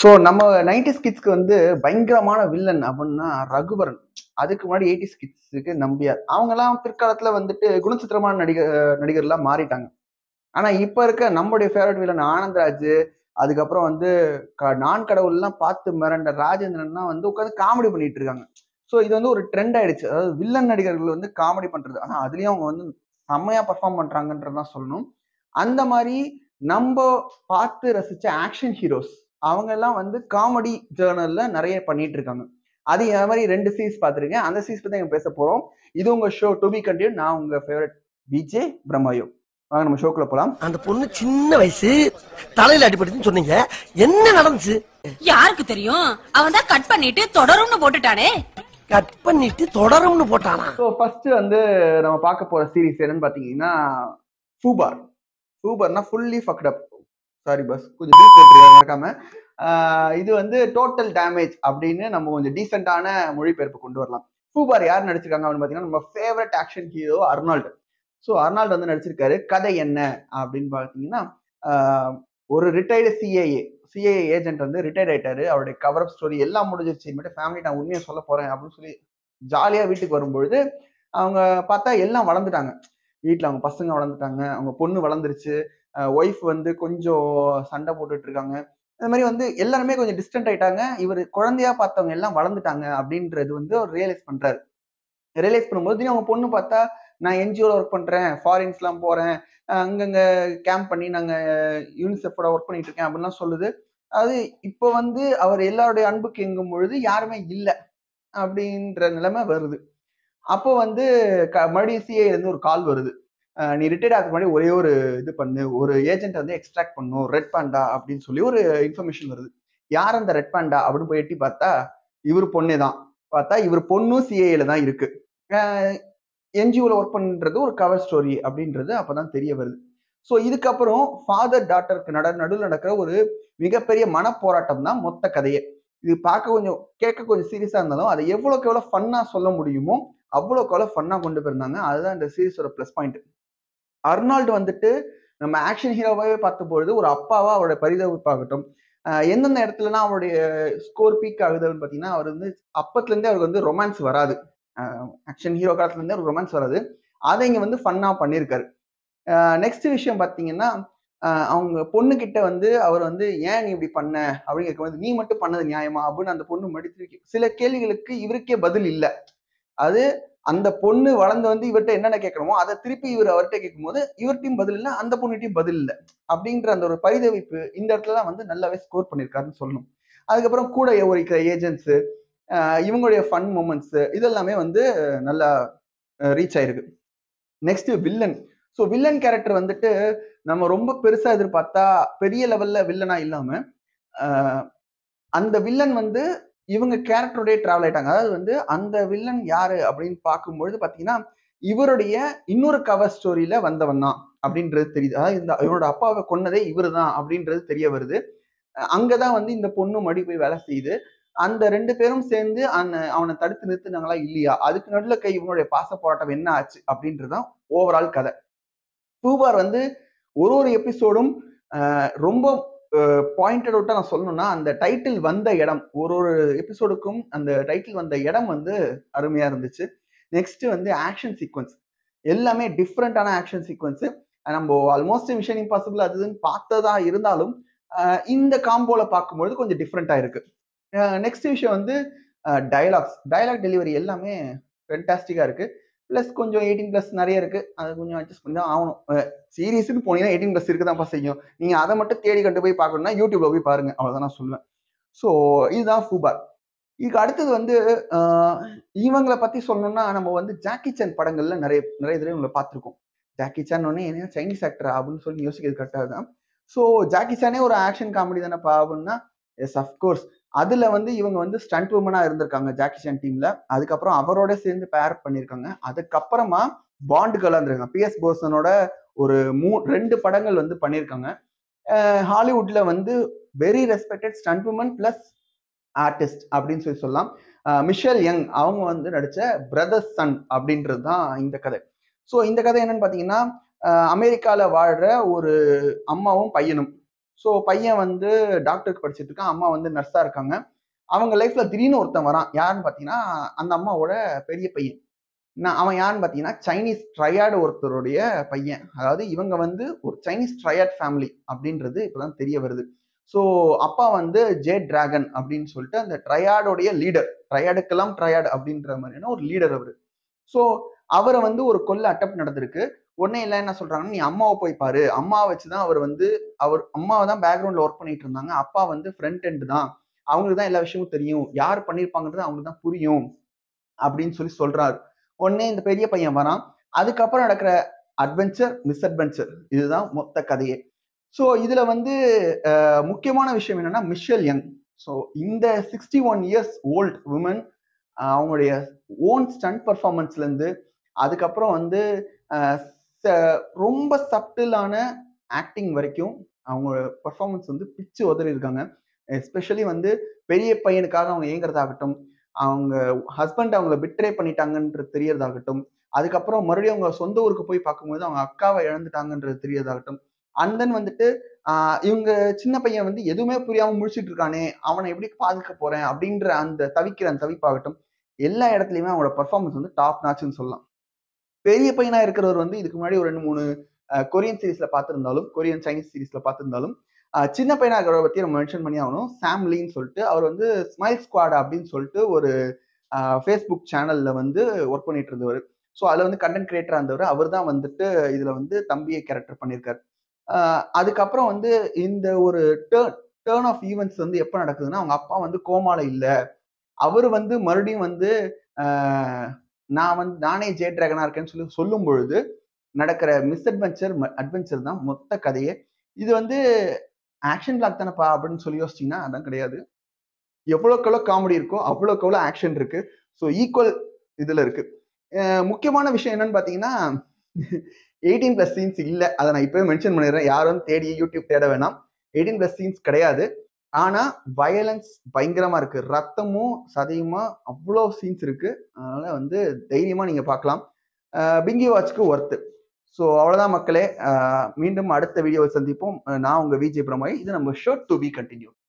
so நம்ம nineties கிட்ஸ்க்கு வந்து பயங்கரமான வில்லன் அப்படின்னா ரகுவரன் அதுக்கு முன்னாடி எயிட்டிஸ் கிட்ஸுக்கு நம்பியார் அவங்கெல்லாம் பிற்காலத்துல வந்துட்டு குணச்சித்திரமான நடிகர் நடிகர்லாம் மாறிட்டாங்க ஆனா இப்ப இருக்க நம்மளுடைய ஃபேவரட் வில்லன் ஆனந்த்ராஜ் அதுக்கப்புறம் வந்து க- நான் கடவுள்லாம் பார்த்து மிரண்ட ராஜேந்திரன்லாம் வந்து உட்காந்து காமெடி பண்ணிட்டு இருக்காங்க ஸோ இது வந்து ஒரு ட்ரெண்ட் ஆயிடுச்சு அதாவது வில்லன் நடிகர்கள் வந்து காமெடி பண்றது ஆனா அதுலயும் அவங்க வந்து செம்மையா பர்ஃபார்ம் பண்றாங்கன்றதான் சொல்லணும் அந்த மாதிரி நம்ம பார்த்து ரசிச்ச ஆக்ஷன் ஹீரோஸ் அவங்க எல்லாம் வந்து காமெடி ஜேர்னல்ல நிறைய பண்ணிட்டு இருக்காங்க அது இந்த மாதிரி ரெண்டு சீஸ் பார்த்துருக்கேன் அந்த சீஸ் பத்தி எங்க பேச போறோம் இது உங்க ஷோ டு பி கண்டினியூ நான் உங்க ஃபேவரட் விஜய் பிரம்மாயோ வாங்க நம்ம ஷோக்குள்ள போலாம் அந்த பொண்ணு சின்ன வயசு தலையில அடிபட்டுச்சுன்னு சொன்னீங்க என்ன நடந்துச்சு யாருக்கு தெரியும் அவன் தான் கட் பண்ணிட்டு தொடரும்னு போட்டுட்டானே கட் பண்ணிட்டு தொடரும்னு போட்டானா ஸோ ஃபர்ஸ்ட் வந்து நம்ம பார்க்க போற சீரிஸ் என்னன்னு பார்த்தீங்கன்னா ஃபூபார் ஃபூபர்னா ஃபுல்லி ஃபக்ட் அப் சாரி பஸ் கொஞ்சம் டீப் போட்டுருக்காங்க மறக்காம ஆஹ் இது வந்து டோட்டல் டேமேஜ் அப்படின்னு நம்ம கொஞ்சம் டீசெண்டான மொழிபெயர்ப்பு கொண்டு வரலாம் ஃபூபார் யார் நடிச்சிருக்காங்க அப்படின்னு பார்த்தீங்கன்னா நம்ம favourite action hero Arnold so Arnold வந்து நடிச்சிருக்காரு கதை என்ன அப்படின்னு பார்த்தீங்கன்னா ஆஹ் ஒரு ரிட்டையர்டு சிஏஏ சிஏஏ ஏஜென்ட் வந்து ரிட்டையர்ட் ஆயிட்டாரு அவருடைய கவர் அப் ஸ்டோரி எல்லாம் முடிஞ்சிருச்சு இனிமேட்டு ஃபேமிலி நான் உண்மையை சொல்ல போறேன் அப்படின்னு சொல்லி ஜாலியா வீட்டுக்கு வரும்பொழுது அவங்க பார்த்தா எல்லாம் வளர்ந்துட்டாங்க வீட்டில் அவங்க பசங்க வளர்ந்துட்டாங்க அவங்க பொண்ணு வளர்ந்துருச்சு ஒய்ஃப் வந்து கொஞ்சம் சண்டை போட்டுட்டு இருக்காங்க இந்த மாதிரி வந்து எல்லாருமே கொஞ்சம் டிஸ்டன்ட் ஆயிட்டாங்க இவர் குழந்தையா பார்த்தவங்க எல்லாம் வளர்ந்துட்டாங்க அப்படின்றது வந்து அவர் ரியலைஸ் பண்றாரு ரியலைஸ் பண்ணும்போது திடீர்னு அவங்க பொண்ணு பார்த்தா நான் என்ஜிஓல ஒர்க் பண்றேன் ஃபாரின்ஸ்லாம் போறேன் அஹ் அங்கங்க கேம்ப் பண்ணி நாங்க யூனிசெஃபோட ஒர்க் பண்ணிட்டு இருக்கேன் அப்படின்லாம் சொல்லுது அது இப்போ வந்து அவர் எல்லாருடைய அன்புக்கு எங்கும் பொழுது யாருமே இல்லை அப்படின்ற நிலைமை வருது அப்போ வந்து க- மறுபடியும் சிஏ இருந்து ஒரு கால் வருது அஹ் நீ ரிட்டையர்ட் ஆகிறதுக்கு முன்னாடி ஒரே ஒரு இது பண்ணு ஒரு ஏஜென்ட் வந்து எக்ஸ்ட்ராக்ட் பண்ணும் ரெட் பாண்டா அப்படின்னு சொல்லி ஒரு இன்ஃபர்மேஷன் வருது யார் அந்த ரெட் பாண்டா அப்படின்னு போய் எட்டி பார்த்தா இவர் பொண்ணே தான் பார்த்தா இவர் பொண்ணும் சிஏல தான் இருக்கு என்ஜிஓல ஒர்க் பண்றது ஒரு கவர் ஸ்டோரி அப்படின்றது அப்பதான் தெரிய வருது ஸோ இதுக்கப்புறம் ஃபாதர் டாட்டருக்கு நட நடுவில் நடக்கிற ஒரு மிகப்பெரிய மனப்போராட்டம் தான் மொத்த கதையே இது பார்க்க கொஞ்சம் கேட்க கொஞ்சம் சீரியஸா இருந்தாலும் அதை எவ்வளோக்கு எவ்வளோ ஃபன்னா சொல்ல முடியுமோ அவ்வளோக்கு எவ்வளோ ஃபன்னா கொண்டு போயிருந்தாங்க அதுதான் இந்த சீரிஸோட ப்ளஸ் பாயிண்ட் அர்னால்டு வந்துட்டு நம்ம ஆக்ஷன் ஹீரோவாகவே பார்த்த பொழுது ஒரு அப்பாவா அவரோட பரிதவிப்பாகட்டும் ஆஹ் எந்தெந்த இடத்துலலாம் அவருடைய ஸ்கோர் பீக் ஆகுதுன்னு பார்த்தீங்கன்னா அவர் வந்து அப்பத்துலேருந்தே அவருக்கு வந்து ரொமான்ஸ் வராது ஆக்ஷன் ஹீரோ காலத்துலேருந்தே அவருக்கு ரொமான்ஸ் வராது அதை இங்கே வந்து ஃபன்னாக பண்ணியிருக்காரு நெக்ஸ்ட் விஷயம் பார்த்தீங்கன்னா ஆஹ் அவங்க பொண்ணுகிட்ட வந்து அவர் வந்து ஏன் நீ இப்படி பண்ண அப்படின்னு கேட்கும்போது நீ மட்டும் பண்ணது நியாயமா அப்படின்னு அந்த பொண்ணு மடித்து சில கேள்விகளுக்கு இவருக்கே பதில் இல்லை அது அந்த பொண்ணு வளர்ந்து வந்து இவர்கிட்ட என்னென்ன கேட்கணுமோ அதை திருப்பி இவர் அவர்கிட்ட கேட்கும்போது இவர்கிட்டயும் பதில் இல்லை அந்த பொண்ணுகிட்டயும் பதில் இல்லை அப்படின்ற அந்த ஒரு பரிதவிப்பு இந்த இடத்துல தான் வந்து நல்லாவே ஸ்கோர் பண்ணியிருக்காருன்னு சொல்லணும் அதுக்கப்புறம் கூட ஒரு ஏஜென்ட்ஸ் இவங்களுடைய ஃபன் மூமெண்ட்ஸ் இதெல்லாமே வந்து நல்லா ரீச் ஆயிருக்கு next villain so villain character வந்துட்டு நம்ம ரொம்ப பெருசா எதிர்பார்த்தா பெரிய லெவல்ல வில்லனா இல்லாம ஆஹ் அந்த வில்லன் வந்து இவங்க கேரக்டரோடய டிராவல் ஆயிட்டாங்க அதாவது வந்து அந்த வில்லன் யாரு அப்படின்னு பார்க்கும்பொழுது பாத்தீங்கன்னா இவருடைய இன்னொரு கவர் ஸ்டோரியில வந்தவன் தான் அப்படின்றது தெரியுது அதாவது இந்த இவரோட அப்பாவை கொன்னதே இவரு தான் அப்படின்றது தெரிய வருது அஹ் அங்கதான் வந்து இந்த பொண்ணு மடி போய் வேலை செய்யுது அந்த ரெண்டு பேரும் சேர்ந்து அந்த அவனை தடுத்து நிறுத்துனாங்களா இல்லையா அதுக்கு நடுவில் கை இவங்களுடைய பாச போராட்டம் என்ன ஆச்சு அப்படின்றதுதான் ஓவரால் கதை பூபார் வந்து ஒரு ஒரு எபிசோடும் ரொம்ப பாயிண்டட் அவுட்டா நான் சொல்லணும்னா அந்த டைட்டில் வந்த இடம் ஒரு ஒரு எபிசோடுக்கும் அந்த டைட்டில் வந்த இடம் வந்து அருமையா இருந்துச்சு நெக்ஸ்ட் வந்து ஆக்ஷன் சீக்வன்ஸ் எல்லாமே டிஃப்ரெண்டான ஆக்ஷன் சீக்வன்ஸ் நம்ம ஆல்மோஸ்ட் மிஷன் இம்பாசிபிள் அது இதுன்னு பார்த்ததா இருந்தாலும் அஹ் இந்த காம்போல பார்க்கும்பொழுது கொஞ்சம் டிஃப்ரெண்டா இருக்கு நெக்ஸ்ட் விஷயம் வந்து டயலாக்ஸ் டயலாக் டெலிவரி எல்லாமே ஃபென்டாஸ்டிக்கா இருக்கு ப்ளஸ் கொஞ்சம் எயிட்டீன் ப்ளஸ் நிறைய இருக்கு அது கொஞ்சம் அட்ஜஸ்ட் பண்ணி தான் ஆகணும் சீரியஸ்னு போனீங்கன்னா எயிட்டீன் ப்ளஸ் இருக்க தான் செய்யும் நீங்க அதை மட்டும் தேடி கண்டு போய் பார்க்கணும்னா யூடியூப்ல போய் பாருங்க அவ்வளவுதான் நான் சொல்லுவேன் ஸோ இதுதான் ஃபூபார் இதுக்கு அடுத்தது வந்து ஆஹ், இவங்களை பத்தி சொல்லணும்னா நம்ம வந்து ஜாக்கி சான் படங்கள்ல நிறைய நிறைய தடவை இவங்களை பார்த்துருக்கோம் ஜாக்கி சான் உடனே என்ன சைனீஸ் ஆக்டர் அப்படின்னு சொல்லி யோசிக்கிறது கரெக்டாக தான் ஸோ ஜாக்கி சானே ஒரு ஆக்ஷன் காமெடி தானேப்பா அப்படின்னா எஸ் அஃப்கோர்ஸ் அதுல வந்து இவங்க வந்து ஸ்டண்ட் உமனா இருந்திருக்காங்க ஜாக்கி சான் டீம்ல அதுக்கப்புறம் அவரோட சேர்ந்து பேர் பண்ணியிருக்காங்க அதுக்கப்புறமா பாண்டு கலா இருந்திருக்காங்க பிஎஸ் போசனோட ஒரு மூ ரெண்டு படங்கள் வந்து பண்ணியிருக்காங்க அஹ் ஹாலிவுட்ல வந்து very respected stunt woman plus artist அப்படின்னு சொல்லி சொல்லலாம் அஹ் மிஷேல் யங் அவங்க வந்து நடிச்ச பிரதர்ஸ் சன் அப்படின்றது தான் இந்த கதை ஸோ இந்த கதை என்னன்னு பார்த்தீங்கன்னா அஹ் அமெரிக்கால வாழ்ற ஒரு அம்மாவும் பையனும் ஸோ பையன் வந்து டாக்டருக்கு படிச்சுட்டு இருக்கான் அம்மா வந்து நர்ஸா இருக்காங்க அவங்க லைஃப்ல திடீர்னு ஒருத்தன் வரான் யாருன்னு பார்த்தீங்கன்னா அந்த அம்மாவோட பெரிய பையன் நான் அவன் யாருன்னு பார்த்தீங்கன்னா சைனீஸ் ட்ரையாடு ஒருத்தருடைய பையன் அதாவது இவங்க வந்து ஒரு சைனீஸ் ட்ரையாட் ஃபேமிலி அப்படின்றது இப்போதான் தெரிய வருது ஸோ அப்பா வந்து ஜே டிராகன் அப்படின்னு சொல்லிட்டு அந்த ட்ரையாடோடைய லீடர் ட்ரையாடுக்கெல்லாம் ட்ரையாடு அப்படின்ற மாதிரியான ஒரு லீடர் அவர் ஸோ அவரை வந்து ஒரு கொல்ல அட்டப் நடந்திருக்கு உடனே இல்லை என்ன சொல்றாங்கன்னா நீ அம்மாவை போய் பாரு அம்மாவை வச்சு தான் அவர் வந்து அவர் அம்மாவை தான் பேக்ரவுண்ட்ல ஒர்க் பண்ணிட்டு இருந்தாங்க அப்பா வந்து ஃப்ரண்ட் எண்ட் தான் அவங்களுக்கு தான் எல்லா விஷயமும் தெரியும் யார் பண்ணியிருப்பாங்கிறது அவங்களுக்கு தான் புரியும் அப்படின்னு சொல்லி சொல்றாரு உடனே இந்த பெரிய பையன் வரான் அதுக்கப்புறம் நடக்கிற அட்வென்ச்சர் மிஸ் அட்வென்ச்சர் இதுதான் மொத்த கதையே ஸோ இதுல வந்து அஹ், முக்கியமான விஷயம் என்னன்னா மிஷல் யங் ஸோ இந்த sixty one years old woman அவங்களுடைய ஓன் ஸ்டண்ட் பர்ஃபார்மன்ஸ்ல இருந்து அதுக்கப்புறம் வந்து அஹ், ச- ரொம்ப சப்டிலான ஆக்டிங் வரைக்கும் அவங்க பர்ஃபார்மன்ஸ் வந்து பிச்சு உதறி இருக்காங்க எஸ்பெஷலி வந்து பெரிய பையனுக்காக அவங்க ஏங்குறதாகட்டும் அவங்க ஹஸ்பண்ட் அவங்கள பிட்ரே பண்ணிட்டாங்கன்றது தெரியறதாகட்டும் அதுக்கப்புறம் மறுபடியும் அவங்க சொந்த ஊருக்கு போய் பார்க்கும்போது அவங்க அக்காவை இழந்துட்டாங்கன்றது தெரியறதாகட்டும் அண்ட் தென் வந்துட்டு ஆஹ் இவங்க சின்ன பையன் வந்து எதுவுமே புரியாம முழிச்சிட்டு இருக்கானே அவனை எப்படி பாதுக்க போறேன் அப்படின்ற அந்த தவிக்கிற அந்த தவிப்பாகட்டும் எல்லா இடத்துலயுமே அவங்களோட பர்ஃபார்மன்ஸ் வந்து டாப் நாச்சுன்னு சொல்லலாம் பெரிய பையனா இருக்கிறவர் வந்து இதுக்கு முன்னாடி ஒரு ரெண்டு மூணு அஹ், கொரியன் சீரிஸ்ல பார்த்திருந்தாலும் கொரியன் சைனீஸ் சீரிஸ்ல பார்த்திருந்தாலும் அஹ், சின்ன பையனா இருக்கிறவரை பத்தி நம்ம மென்ஷன் பண்ணி ஆகணும் சாம் லீன்னு சொல்லிட்டு அவர் வந்து ஸ்மைல் ஸ்குவாட் அப்படின்னு சொல்லிட்டு ஒரு ஃபேஸ்புக் சேனல்ல வந்து ஒர்க் பண்ணிட்டு இருந்தவர் ஸோ அதில் வந்து கண்டென்ட் கிரியேட்டராக இருந்தவர் அவர் தான் வந்துட்டு இதுல வந்து தம்பியை கேரக்டர் பண்ணியிருக்காரு அஹ், அதுக்கப்புறம் வந்து இந்த ஒரு டேர்ன் டேர்ன் ஆஃப் ஈவெண்ட்ஸ் வந்து எப்போ நடக்குதுன்னா அவங்க அப்பா வந்து கோமால இல்லை அவர் வந்து மறுபடியும் வந்து அஹ், நான் வந்து நானே ஜே டிராகனா இருக்கேன்னு சொல்லி சொல்லும் பொழுது நடக்கிற மிஸ் அட்வென்ச்சர் அட்வென்ச்சர் தான் மொத்த கதையே இது வந்து ஆக்ஷன் பிளாக் தானேப்பா அப்படின்னு சொல்லி யோசிச்சிங்கன்னா அதான் கிடையாது எவ்வளோக்கு எவ்வளோ காமெடி இருக்கோ அவ்வளோக்கு எவ்வளோ ஆக்ஷன் இருக்கு ஸோ ஈக்குவல் இதில் இருக்கு அஹ் முக்கியமான விஷயம் என்னன்னு பார்த்தீங்கன்னா எயிட்டீன் ப்ளஸ் சீன்ஸ் இல்லை அதை நான் இப்போவே மென்ஷன் பண்ணிடுறேன் யாரும் தேடி யூடியூப் தேட வேணாம் எயிட்டீன் ப்ளஸ் சீன்ஸ் கிடையாது ஆனா வயலன்ஸ் பயங்கரமா இருக்கு ரத்தமும் சதையுமா அவ்வளோ சீன்ஸ் இருக்கு அதனால வந்து தைரியமா நீங்க பார்க்கலாம் அஹ் பிங்கி வாட்ச்க்கு ஒர்த்து ஸோ அவ்வளோதான் மக்களே அஹ் மீண்டும் அடுத்த வீடியோவை சந்திப்போம் அஹ் நான் உங்க விஜய் பிரமாய் இது நம்ம ஷோட் டு பி கண்டினியூ